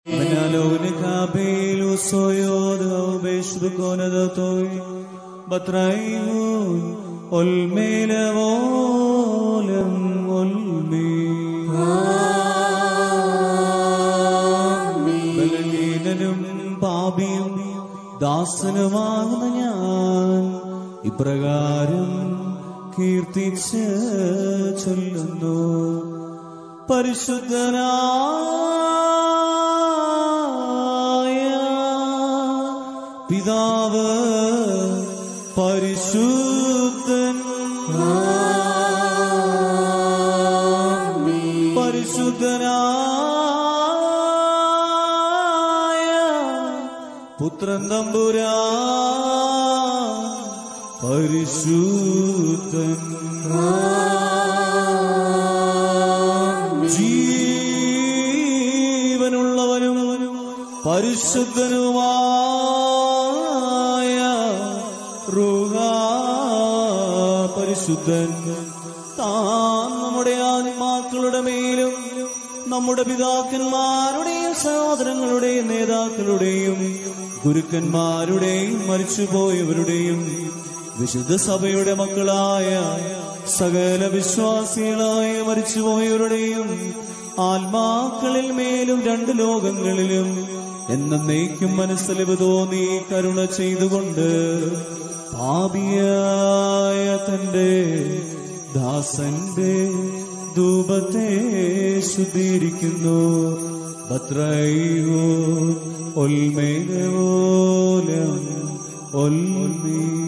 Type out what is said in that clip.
Menalone cabelo soyo do besh do kona do toy batrayu olmele volem olmi ബലഹീനനും പാപിയും ദാസനുമാകുന്ന ഞാൻ ഇപ്രകാരം കീർത്തിച്ച് ചൊല്ലുന്നു പരിശുദ്ധനായ പിതാവ് പരിശുദ്ധൻ പരിശുദ്ധനായ പുത്രൻ തമ്പുരാ പരിശുദ്ധൻ ജീവനുള്ളവനും പരിശുദ്ധനുമായ റുഹ പരിശുദ്ധൻ താൻ നമ്മുടെ ആത്മാക്കളുടെ മേലും നമ്മുടെ പിതാക്കന്മാരുടെയും സഹോദരങ്ങളുടെയും നേതാക്കളുടെയും ഗുരുക്കന്മാരുടെയും മരിച്ചുപോയവരുടെയും വിശുദ്ധ സഭയുടെ മക്കളായ സകല വിശ്വാസികളായ മരിച്ചുപോയവരുടെയും ആത്മാക്കളിൽ മേലും രണ്ട് ലോകങ്ങളിലും എന്നേക്കും മനസ്സലിവ് തോന്നി കരുണ ചെയ്തുകൊണ്ട് പാപിയായ തന്റെ ദാസന്റെ ധൂപത്തെ ശുദ്ധീകരിക്കുന്നു ഭദ്രയോ ഒൽമേലോലം ഒൽമേ